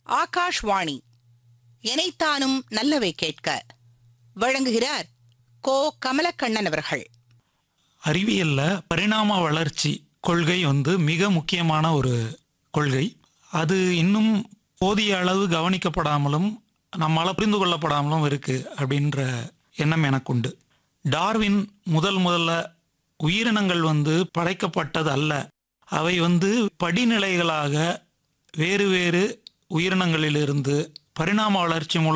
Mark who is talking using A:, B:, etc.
A: ஆகாஷ்வாணி எனைத்தானும் நல்லவை கேட்க வழங்குகிறார் கோ கமலக்கண்ணன் அவர்கள்
B: அறிவியல்ல பரிணாம வளர்ச்சி கொள்கை வந்து மிக முக்கியமான ஒரு கொள்கை அது இன்னும் போதிய அளவு கவனிக்கப்படாமலும் நம்மால் புரிந்து கொள்ளப்படாமலும் இருக்கு அப்படின்ற எண்ணம் எனக்குண்டு டார்வின் முதல் முதல்ல உயிரினங்கள் வந்து படைக்கப்பட்டது அல்ல அவை வந்து படிநிலைகளாக வேறு வேறு உயிரினங்களிலிருந்து பரிணாம வளர்ச்சி மூலம்